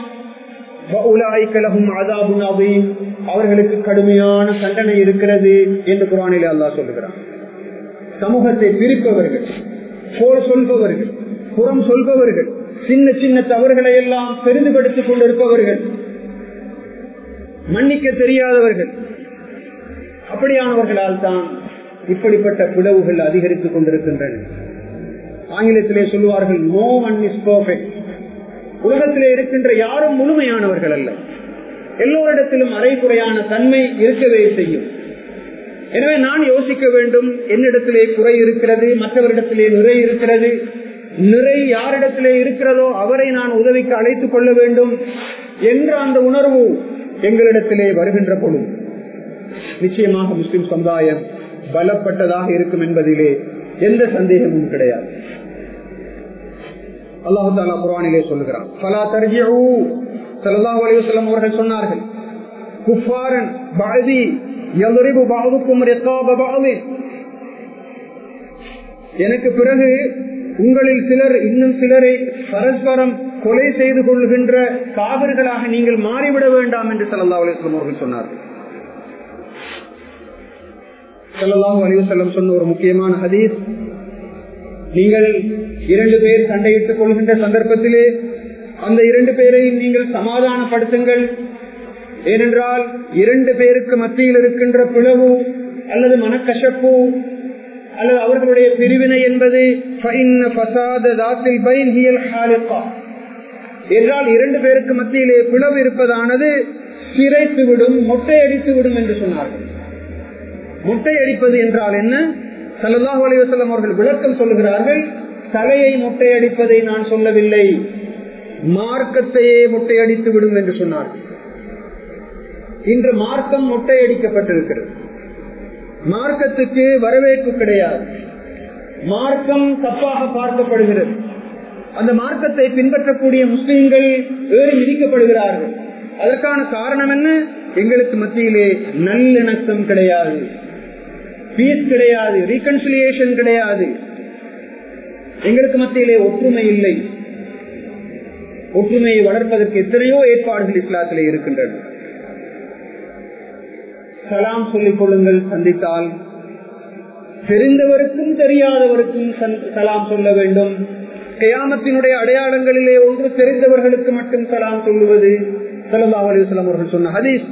அவர்களுக்கு கடுமையான தண்டனை இருக்கிறது என்று குரானிலே அல்லாஹ் சொல்லுகிறான் சமூகத்தை பிரிப்பவர்கள் போர் சொல்பவர்கள் புறம் சொல்பவர்கள் சின்ன சின்ன தவறுகளை எல்லாம் பெரிதுபடுத்திக் கொண்டிருப்பவர்கள் மன்னிக்க தெரியாதவர்கள் அப்படியானவர்களால் தான் இப்படிப்பட்ட பிளவுகள் அதிகரித்துக் கொண்டிருக்கின்றன ஆங்கிலத்திலே சொல்லுவார்கள் நோ ஒன் இஸ் பர்ஃபெக்ட் உலகத்திலே இருக்கின்ற யாரும் முழுமையானவர்கள் அல்ல எல்லோரிடத்திலும் அரைகுறையான தன்மை இருக்கவே செய்யும் எனவே நான் யோசிக்க வேண்டும் என்னிடத்திலே குறை இருக்கிறது மற்றவரிடத்திலே நிறை இருக்கிறது நிறை யாரிடத்திலே இருக்கிறதோ அவரை நான் உதவிக்கு அழைத்துக் கொள்ள வேண்டும் என்ற அந்த உணர்வு எங்களிடத்திலே வருகின்ற பொழுது நிச்சயமாக முஸ்லிம் சமுதாயம் பலப்பட்டதாக இருக்கும் என்பதிலே எந்த சந்தேகமும் கிடையாது அல்லாஹு தாலா குரானிலே சொல்லுகிறான் பலா தர்ஜியூ சல்லாஹூ அலைவசல்லம் அவர்கள் சொன்னார்கள் குஃபாரன் பாதி எவரிபு பாவுக்கும் எனக்கு பிறகு உங்களில் சிலர் இன்னும் சிலரை பரஸ்பரம் கொலை செய்து கொள்கின்ற காவிர்களாக நீங்கள் மாறிவிட வேண்டாம் என்று சல்லா அலிஸ்லாம் அவர்கள் சொன்னார்கள் சல்லாஹூ அலிவசல்லம் சொன்ன ஒரு முக்கியமான ஹதீஸ் நீங்கள் இரண்டு பேர் சண்டையிட்டுக் கொள்கின்ற சந்தர்ப்பத்திலே அந்த இரண்டு பேரையும் நீங்கள் சமாதானப்படுத்துங்கள் ஏனென்றால் இரண்டு பேருக்கு மத்தியில் இருக்கின்ற பிளவு அல்லது மனக்கசப்பு அல்லது அவர்களுடைய பிரிவினை என்பது என்றால் இரண்டு பேருக்கு மத்தியிலே பிளவு இருப்பதானது சிரைத்து விடும் மொட்டையடித்து விடும் என்று சொன்னார்கள் மொட்டையடிப்பது என்றால் என்ன சல்லாஹூ அலிவசல்லம் அவர்கள் விளக்கம் சொல்லுகிறார்கள் தலையை மொட்டையடிப்பதை நான் சொல்லவில்லை மார்க்கத்தையே மொட்டையடித்து விடும் என்று சொன்னார்கள் இன்று மார்க்கம் மொட்டையடிக்கப்பட்டிருக்கிறது மார்க்கத்துக்கு வரவேற்பு கிடையாது மார்க்கம் தப்பாக பார்க்கப்படுகிறது அந்த மார்க்கத்தை பின்பற்றக்கூடிய முஸ்லீம்கள் ஏறி விதிக்கப்படுகிறார்கள் அதற்கான காரணம் என்ன எங்களுக்கு மத்தியிலே நல்லிணக்கம் கிடையாது பீஸ் கிடையாது ரீகன்சிலியேஷன் கிடையாது எங்களுக்கு மத்தியிலே ஒற்றுமை இல்லை ஒற்றுமையை வளர்ப்பதற்கு எத்தனையோ ஏற்பாடுகள் இஸ்லாத்திலே இருக்கின்றன சலாம் சொல்லிக் கொள்ளுங்கள் சந்தித்தால் தெரிந்தவருக்கும் தெரியாதவருக்கும் சலாம் சொல்ல வேண்டும் கயாமத்தினுடைய அடையாளங்களிலே ஒன்று தெரிந்தவர்களுக்கு மட்டும் சலாம் சொல்லுவது சல்லா அலிஸ்லாம் அவர்கள் சொன்ன ஹதீஸ்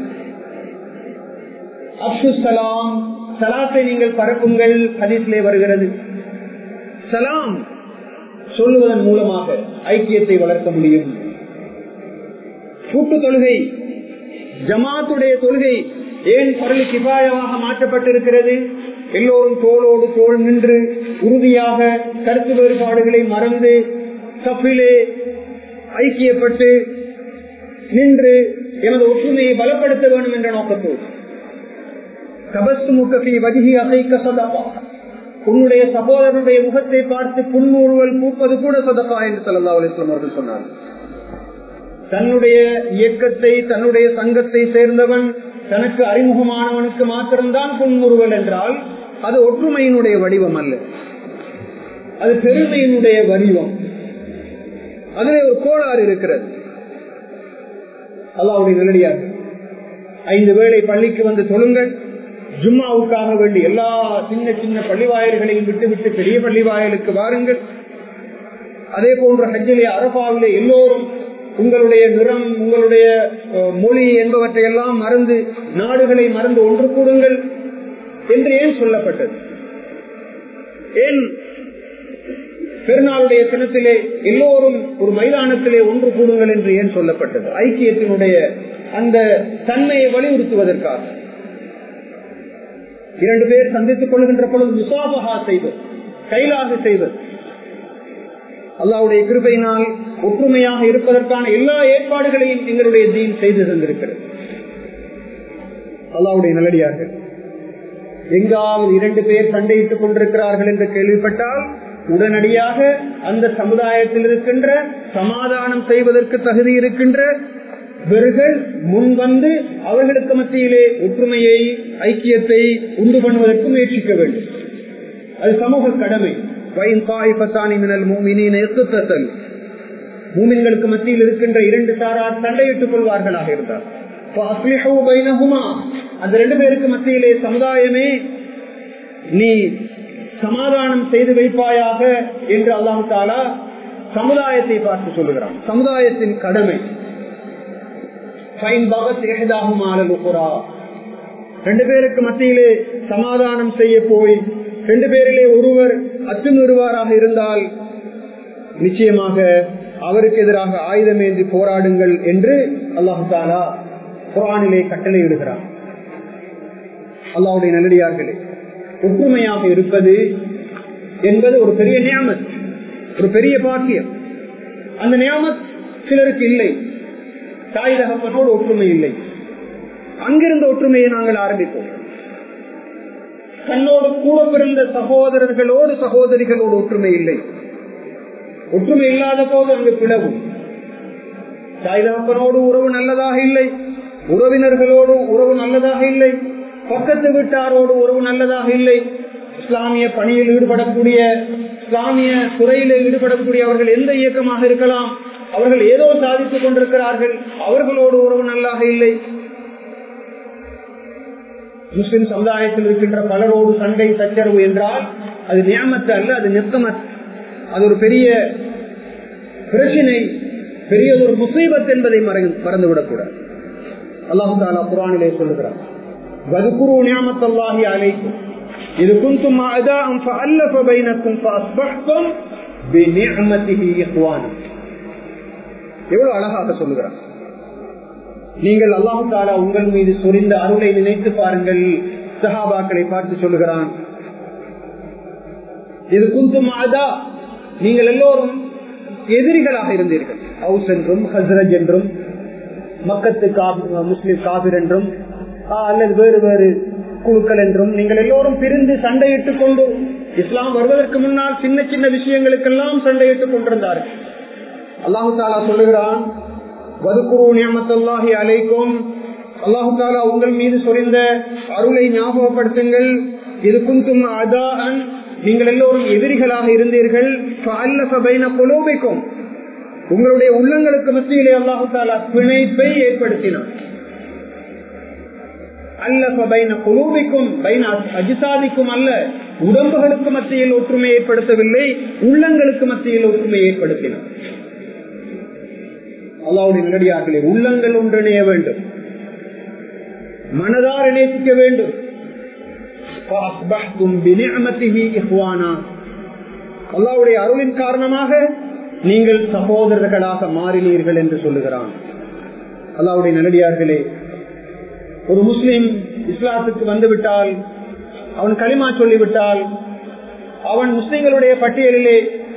அப்து சலாம் சலாத்தை நீங்கள் பரப்புங்கள் ஹதீஸ்லே வருகிறது சலாம் சொல்லுவதன் மூலமாக ஐக்கியத்தை வளர்க்க முடியும் கூட்டு தொழுகை ஜமாத்துடைய தொழுகை ஏன் பரலி கிபாயமாக மாற்றப்பட்டிருக்கிறது எல்லோரும் தோளோடு தோல் நின்று உறுதியாக கருத்து வேறுபாடுகளை மறந்து சப்பிலே ஐக்கியப்பட்டு நின்று எனது ஒற்றுமையை பலப்படுத்த வேண்டும் என்ற நோக்கத்தோடு கபஸ்து முக்கி வதிகி அசைக்க சதப்பா உன்னுடைய சகோதரனுடைய முகத்தை பார்த்து புன்முறுவல் பூப்பது கூட சதப்பா என்று சல்லா அலிஸ்லாம் அவர்கள் சொன்னார் தன்னுடைய இயக்கத்தை தன்னுடைய சங்கத்தை சேர்ந்தவன் தனக்கு அறிமுகமானவனுக்கு மாத்திரம்தான் புன்முறுவல் என்றால் அது ஒற்றுமையினுடைய வடிவம் அல்ல அது பெருமையினுடைய வடிவம் அதிலே ஒரு கோளாறு இருக்கிறது அல்லாவுடைய நிலடியாக ஐந்து வேளை பள்ளிக்கு வந்து தொழுங்கள் ஜும்மாவுக்காக வேண்டி எல்லா சின்ன சின்ன பள்ளிவாயல்களையும் விட்டு விட்டு பெரிய பள்ளிவாயலுக்கு வாருங்கள் அதே போன்ற ஹஜ்ஜிலே அரபாவிலே எல்லோரும் உங்களுடைய நிறம் உங்களுடைய மொழி என்பவற்றை எல்லாம் மறந்து நாடுகளை மறந்து ஒன்று கூடுங்கள் என்று ஏன் சொல்லப்பட்டது ஏன் பெருநாளுடைய தினத்திலே எல்லோரும் ஒரு மைதானத்திலே ஒன்று கூடுங்கள் என்று ஏன் சொல்லப்பட்டது ஐக்கியத்தினுடைய அந்த தன்மையை வலியுறுத்துவதற்காக இரண்டு பேர் சந்தித்துக் கொள்கின்ற பொழுது முசாபகா செய்வது கைலாக செய்வது அல்லாவுடைய கிருபையினால் ஒற்றுமையாக இருப்பதற்கான எல்லா ஏற்பாடுகளையும் எங்களுடைய தீன் செய்து தந்திருக்கிறது அல்லாவுடைய நல்லடியார்கள் எங்காவது இரண்டு பேர் சண்டையிட்டுக் கொண்டிருக்கிறார்கள் என்று கேள்விப்பட்டால் உடனடியாக அந்த சமுதாயத்தில் இருக்கின்ற சமாதானம் செய்வதற்கு தகுதி இருக்கின்ற இவர்கள் முன் வந்து அவர்களுக்கு மத்தியிலே ஒற்றுமையை ஐக்கியத்தை உண்டு பண்ணுவதற்கு முயற்சிக்க வேண்டும் அது சமூக கடமை மூமின்களுக்கு மத்தியில் இருக்கின்ற இரண்டு சாரார் சண்டையிட்டுக் கொள்வார்களாக இருந்தார் அந்த ரெண்டு பேருக்கு மத்தியிலே சமுதாயமே நீ சமாதானம் செய்து வைப்பாயாக என்று அல்லாஹு தாலா சமுதாயத்தை பார்த்து சொல்லுகிறான் சமுதாயத்தின் கடமை ரெண்டு பேருக்கு மத்தியிலே சமாதானம் செய்ய போய் ரெண்டு பேரிலே ஒருவர் அத்துமீறுவாராக இருந்தால் நிச்சயமாக அவருக்கு எதிராக ஆயுதமேந்தி போராடுங்கள் என்று அல்லாஹு தாலா குரானிலே கட்டளை இடுகிறார் அல்லாவுடைய நல்லடியார்களே ஒற்றுமையாக இருப்பது என்பது ஒரு பெரிய நியாமத் ஒரு பெரிய பாக்கியம் அந்த நியாமத் சிலருக்கு இல்லை தாய் தகப்பனோடு ஒற்றுமை இல்லை அங்கிருந்த ஒற்றுமையை நாங்கள் ஆரம்பிப்போம் தன்னோடு கூட பிறந்த சகோதரர்களோடு சகோதரிகளோடு ஒற்றுமை இல்லை ஒற்றுமை இல்லாத போது அங்கு பிளவும் தாய் தகப்பனோடு உறவு நல்லதாக இல்லை உறவினர்களோடு உறவு நல்லதாக இல்லை பக்கத்து வீட்டாரோடு உறவு நல்லதாக இல்லை இஸ்லாமிய பணியில் ஈடுபடக்கூடிய இஸ்லாமிய துறையில் ஈடுபடக்கூடிய அவர்கள் எந்த இயக்கமாக இருக்கலாம் அவர்கள் ஏதோ சாதித்துக் கொண்டிருக்கிறார்கள் அவர்களோடு உறவு நல்லாக இல்லை முஸ்லிம் சமுதாயத்தில் இருக்கின்ற பலரோடு சண்டை சச்சரவு என்றால் அது நியமத்து அல்ல அது நித்தமத் அது ஒரு பெரிய பிரச்சினை பெரிய ஒரு முசீபத் என்பதை மறந்துவிடக்கூடாது அல்லாஹு தாலா குரானிலே சொல்லுகிறார் வதுகுரு நியமத்தல்லாஹி அலைக்கும் இது குந்தும் அதாம் فألف بينكم فأصبحتم بنعمته إخوانا எவ்வளவு அழகாக சொல்லுகிறார் நீங்கள் அல்லாஹு தாலா உங்கள் மீது சொரிந்த அருளை நினைத்து பாருங்கள் சஹாபாக்களை பார்த்து சொல்லுகிறான் இது குந்தும் அதா நீங்கள் எல்லோரும் எதிரிகளாக இருந்தீர்கள் ஹவுஸ் என்றும் ஹசரஜ் என்றும் மக்கத்து முஸ்லிம் காபிர் என்றும் அல்லது வேறு வேறு குழுக்கள் என்றும் நீங்கள் எல்லோரும் பிரிந்து சண்டையிட்டுக் கொண்டு இஸ்லாம் வருவதற்கு முன்னால் சின்ன சின்ன விஷயங்களுக்கெல்லாம் சண்டையிட்டுக் கொண்டிருந்தார்கள் அல்லாஹு தாலா சொல்லுகிறான் வதுக்குரு நியமத்தல்லாஹி அலைக்கும் அல்லாஹு தாலா உங்கள் மீது சொரிந்த அருளை ஞாபகப்படுத்துங்கள் இது குந்தும் அதான் நீங்கள் எல்லோரும் எதிரிகளாக இருந்தீர்கள் குலோபிக்கும் உங்களுடைய உள்ளங்களுக்கு மத்தியிலே அல்லாஹு தாலா பிணைப்பை ஏற்படுத்தினார் அல்ல பைன குலூபிக்கும் பைன அஜிசாதிக்கும் அல்ல உடம்புகளுக்கு மத்தியில் ஒற்றுமை ஏற்படுத்தவில்லை உள்ளங்களுக்கு மத்தியில் ஒற்றுமை ஏற்படுத்தினார் அல்லாவுடைய நல்லடியார்களே உள்ளங்கள் ஒன்றிணைய வேண்டும் மனதார் நேசிக்க வேண்டும் அல்லாவுடைய அருளின் காரணமாக நீங்கள் சகோதரர்களாக மாறினீர்கள் என்று சொல்லுகிறான் அல்லாவுடைய நல்லடியார்களே ஒரு முஸ்லிம் இஸ்லாத்துக்கு வந்துவிட்டால் அவன் களிமா சொல்லிவிட்டால் அவன் முஸ்லிம்களுடைய பட்டியலிலே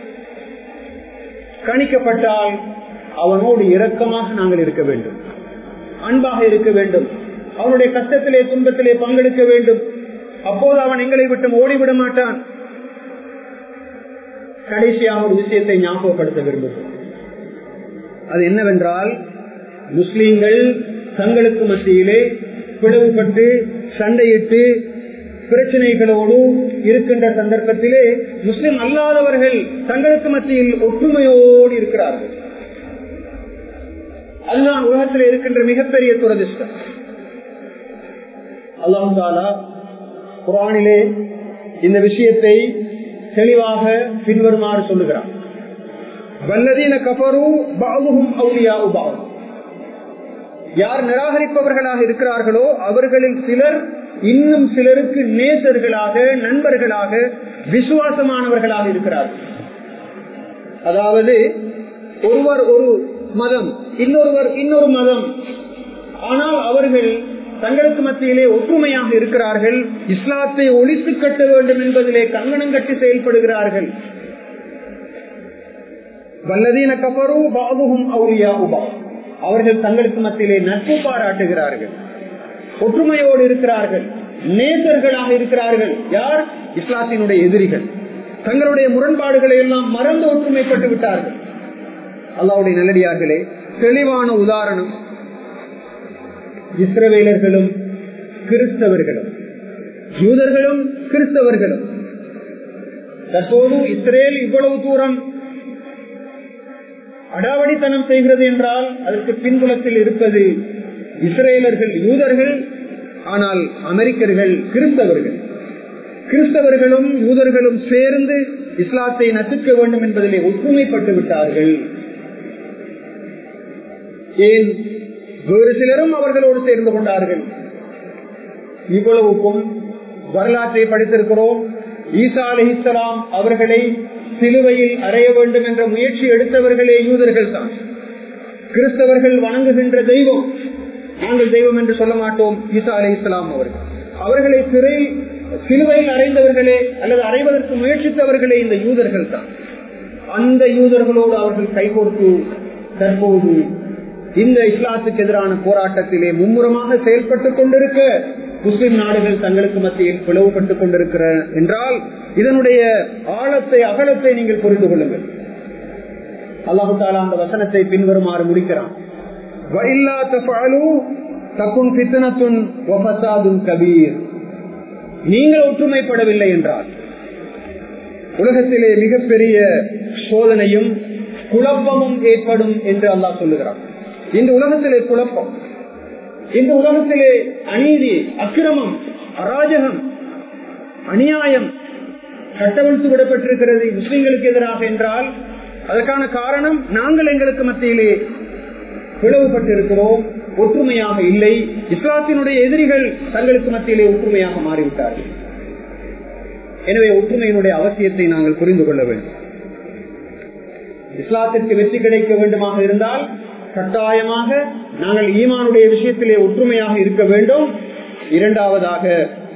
கணிக்கப்பட்டால் அவனோடு இரக்கமாக நாங்கள் இருக்க வேண்டும் அன்பாக இருக்க வேண்டும் அவனுடைய கஷ்டத்திலே துன்பத்திலே பங்கெடுக்க வேண்டும் அப்போது அவன் எங்களை விட்டு ஓடிவிட மாட்டான் கடைசியாக ஒரு விஷயத்தை ஞாபகப்படுத்த விரும்புகிறோம் அது என்னவென்றால் முஸ்லீம்கள் தங்களுக்கு மத்தியிலே பிளவுபட்டு சண்டையிட்டு பிரச்சனைகளோடு இருக்கின்ற சந்தர்ப்பத்திலே முஸ்லிம் அல்லாதவர்கள் தங்களுக்கு மத்தியில் ஒற்றுமையோடு இருக்கிறார்கள் அதுதான் உலகத்தில் இருக்கின்ற மிகப்பெரிய துரதிஷ்டம் அல்லாஹாலா குரானிலே இந்த விஷயத்தை தெளிவாக பின்வருமாறு சொல்லுகிறார் வல்லதீன கபரு பாவுகும் அவுலியா உபாவும் யார் நிராகரிப்பவர்களாக இருக்கிறார்களோ அவர்களில் சிலர் இன்னும் சிலருக்கு நேசர்களாக நண்பர்களாக விசுவாசமானவர்களாக இருக்கிறார்கள் அதாவது ஒருவர் ஒரு மதம் இன்னொருவர் இன்னொரு மதம் ஆனால் அவர்கள் தங்களுக்கு மத்தியிலே ஒற்றுமையாக இருக்கிறார்கள் இஸ்லாத்தை ஒழித்து கட்ட வேண்டும் என்பதிலே கங்கணம் கட்டி செயல்படுகிறார்கள் வல்லதீன கபரு பாபுகும் அவுலியா உபா அவர்கள் தங்களுக்கு மத்தியிலே நட்பு பாராட்டுகிறார்கள் ஒற்றுமையோடு இருக்கிறார்கள் நேசர்களாக இருக்கிறார்கள் யார் இஸ்லாத்தினுடைய எதிரிகள் தங்களுடைய முரண்பாடுகளை எல்லாம் மறந்து ஒற்றுமைப்பட்டு விட்டார்கள் அல்லாவுடைய நல்லடியார்களே தெளிவான உதாரணம் இஸ்ரவேலர்களும் கிறிஸ்தவர்களும் யூதர்களும் கிறிஸ்தவர்களும் தற்போது இஸ்ரேல் இவ்வளவு தூரம் அடாவடித்தனம் செய்கிறது என்றால் அதற்கு பின்புலத்தில் இருப்பது இஸ்ரேலர்கள் யூதர்கள் ஆனால் அமெரிக்கர்கள் கிறிஸ்தவர்கள் கிறிஸ்தவர்களும் யூதர்களும் சேர்ந்து இஸ்லாத்தை நசுக்க வேண்டும் என்பதிலே ஒற்றுமைப்பட்டு விட்டார்கள் ஏன் வேறு சிலரும் அவர்களோடு சேர்ந்து கொண்டார்கள் இவ்வளவுக்கும் வரலாற்றை படித்திருக்கிறோம் ஈசா அலி இஸ்லாம் அவர்களை சிலுவையில் அறைய வேண்டும் என்ற முயற்சி எடுத்தவர்களே யூதர்கள் தான் கிறிஸ்தவர்கள் வணங்குகின்ற தெய்வம் நாங்கள் தெய்வம் என்று சொல்ல மாட்டோம் ஈசா அலி இஸ்லாம் அவர்கள் அவர்களை சிறை சிலுவையில் அறைந்தவர்களே அல்லது அறைவதற்கு முயற்சித்தவர்களே இந்த யூதர்கள் தான் அந்த யூதர்களோடு அவர்கள் கைகோர்த்து தற்போது இந்த இஸ்லாத்துக்கு எதிரான போராட்டத்திலே மும்முரமாக செயல்பட்டுக் கொண்டிருக்க முஸ்லிம் நாடுகள் தங்களுக்கு மத்தியில் பிளவுபட்டுக் கொண்டிருக்கிற என்றால் இதனுடைய ஆழத்தை அகலத்தை நீங்கள் புரிந்து கொள்ளுங்கள் அல்லாஹு தாலா அந்த வசனத்தை பின்வருமாறு முடிக்கிறான் கபீர் நீங்கள் ஒற்றுமைப்படவில்லை என்றால் உலகத்திலே மிகப்பெரிய சோதனையும் குழப்பமும் ஏற்படும் என்று அல்லாஹ் சொல்லுகிறான் இந்த உலகத்திலே குழப்பம் இந்த உலகத்திலே அநீதி அக்கிரமம் அராஜகம் அநியாயம் கட்டவிழ்த்து விடப்பட்டிருக்கிறது முஸ்லிம்களுக்கு எதிராக என்றால் அதற்கான காரணம் நாங்கள் எங்களுக்கு மத்தியிலே பிளவுபட்டிருக்கிறோம் ஒற்றுமையாக இல்லை இஸ்லாத்தினுடைய எதிரிகள் தங்களுக்கு மத்தியிலே ஒற்றுமையாக மாறிவிட்டார்கள் எனவே ஒற்றுமையினுடைய அவசியத்தை நாங்கள் புரிந்து கொள்ள வேண்டும் இஸ்லாத்திற்கு வெற்றி கிடைக்க வேண்டுமாக இருந்தால் கட்டாயமாக நாங்கள் ஈமானுடைய விஷயத்திலே ஒற்றுமையாக இருக்க வேண்டும் இரண்டாவதாக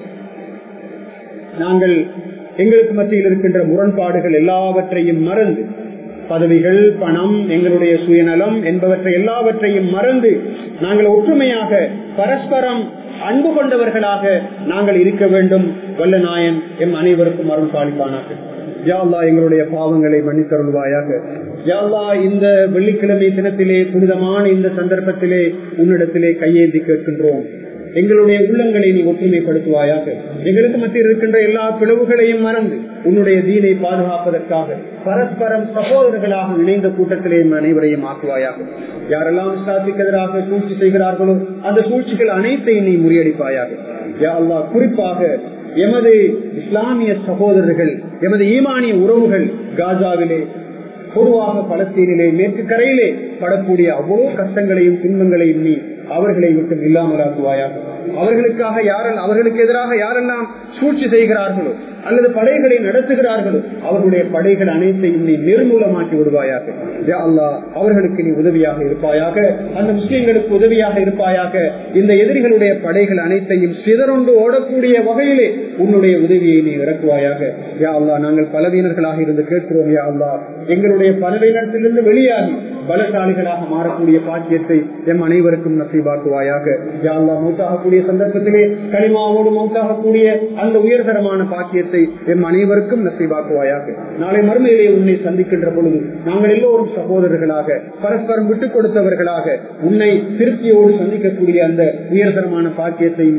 நாங்கள் எங்களுக்கு மத்தியில் இருக்கின்ற முரண்பாடுகள் எல்லாவற்றையும் மறந்து பதவிகள் பணம் எங்களுடைய சுயநலம் என்பவற்றை எல்லாவற்றையும் மறந்து நாங்கள் ஒற்றுமையாக பரஸ்பரம் அன்பு கொண்டவர்களாக நாங்கள் இருக்க வேண்டும் வல்ல நாயன் எம் அனைவருக்கும் அருள் பாலிப்பானாக யாழ்லா எங்களுடைய பாவங்களை மன்னித்தருள்வாயாக யாழ்லா இந்த வெள்ளிக்கிழமை தினத்திலே புனிதமான இந்த சந்தர்ப்பத்திலே உன்னிடத்திலே கையேந்தி கேட்கின்றோம் எங்களுடைய உள்ளங்களை நீ ஒற்றுமைப்படுத்துவாயாக எங்களுக்கு மத்தியில் இருக்கின்ற எல்லா பிளவுகளையும் மறந்து உன்னுடைய தீனை பாதுகாப்பதற்காக பரஸ்பரம் சகோதரர்களாக இணைந்த கூட்டத்திலே அனைவரையும் ஆக்குவாயாக யாரெல்லாம் இஸ்லாத்துக்கு எதிராக சூழ்ச்சி செய்கிறார்களோ அந்த சூழ்ச்சிகள் அனைத்தையும் நீ முறியடிப்பாயாக யா அல்லா குறிப்பாக எமது இஸ்லாமிய சகோதரர்கள் எமது ஈமானிய உறவுகள் காசாவிலே பொதுவாக பலஸ்தீனிலே மேற்கு கரையிலே படக்கூடிய அவ்வளவு கஷ்டங்களையும் துன்பங்களையும் நீ அவர்களை விட்டு இல்லாமலாக்குவாயாக அவர்களுக்காக யாரெல்லாம் அவர்களுக்கு எதிராக யாரெல்லாம் சூழ்ச்சி செய்கிறார்களோ அல்லது படைகளை நடத்துகிறார்களோ அவர்களுடைய படைகள் அனைத்தையும் நீ நிர்மூலமாக்கி விடுவாயாக அல்லா அவர்களுக்கு நீ உதவியாக இருப்பாயாக அந்த முஸ்லிம்களுக்கு உதவியாக இருப்பாயாக இந்த எதிரிகளுடைய படைகள் அனைத்தையும் சிதறொண்டு ஓடக்கூடிய வகையிலே உன்னுடைய உதவியை நீ இறக்குவாயாக யா அல்லா நாங்கள் பலவீனர்களாக இருந்து கேட்கிறோம் யா அல்லா எங்களுடைய பலவீனத்திலிருந்து வெளியாகி பலசாலிகளாக மாறக்கூடிய பாக்கியத்தை எம் அனைவருக்கும் நசீபாக்குவாயாக யா அல்லா மௌத்தாகக்கூடிய சந்தர்ப்பத்திலே களிமாவோடு மௌத்தாகக்கூடிய அந்த உயர்தரமான பாக்கியத்தை எம் அனைவருக்கும் நசீபாக்குவாயாக நாளை மறுமையிலே உன்னை சந்திக்கின்ற பொழுது நாங்கள் எல்லோரும் சகோதரர்களாக பரஸ்பரம் விட்டுக் கொடுத்தவர்களாக உன்னை திருப்தியோடு சந்திக்கக்கூடிய அந்த உயர்தரமான பாக்கியத்தை